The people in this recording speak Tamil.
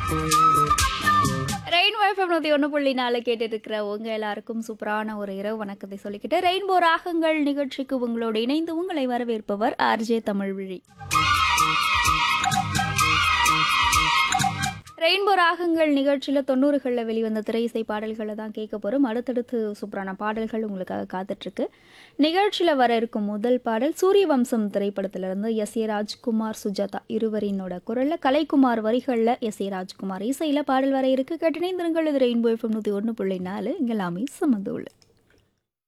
ரெயின்போ எஃப்எம் நூற்றி ஒன்று புள்ளி நாலு கேட்டுட்டு இருக்கிற உங்க எல்லாருக்கும் சூப்பரான ஒரு இரவு வணக்கத்தை சொல்லிக்கிட்டு ரெயின்போ ராகங்கள் நிகழ்ச்சிக்கு உங்களோடு இணைந்து உங்களை வரவேற்பவர் ஆர்ஜே தமிழ்விழி ரெயின்போ ராகங்கள் நிகழ்ச்சியில் தொண்ணூறுகளில் வெளிவந்த திரை இசை பாடல்களை தான் கேட்க போகிறோம் அடுத்தடுத்து சூப்பரான பாடல்கள் உங்களுக்காக காத்துட்ருக்கு நிகழ்ச்சியில் வர இருக்கும் முதல் பாடல் சூரிய வம்சம் திரைப்படத்திலிருந்து எஸ் ஏ ராஜ்குமார் சுஜாதா இருவரினோட குரலில் கலைக்குமார் வரிகளில் எஸ் ஏ ராஜ்குமார் இசையில் பாடல் வர இருக்கு கேட்டினைந்திருங்கள் இது ரெயின்போ எஃப்எம் நூற்றி ஒன்று புள்ளி நாலு இங்கே எல்லாமே சமந்துள்ளு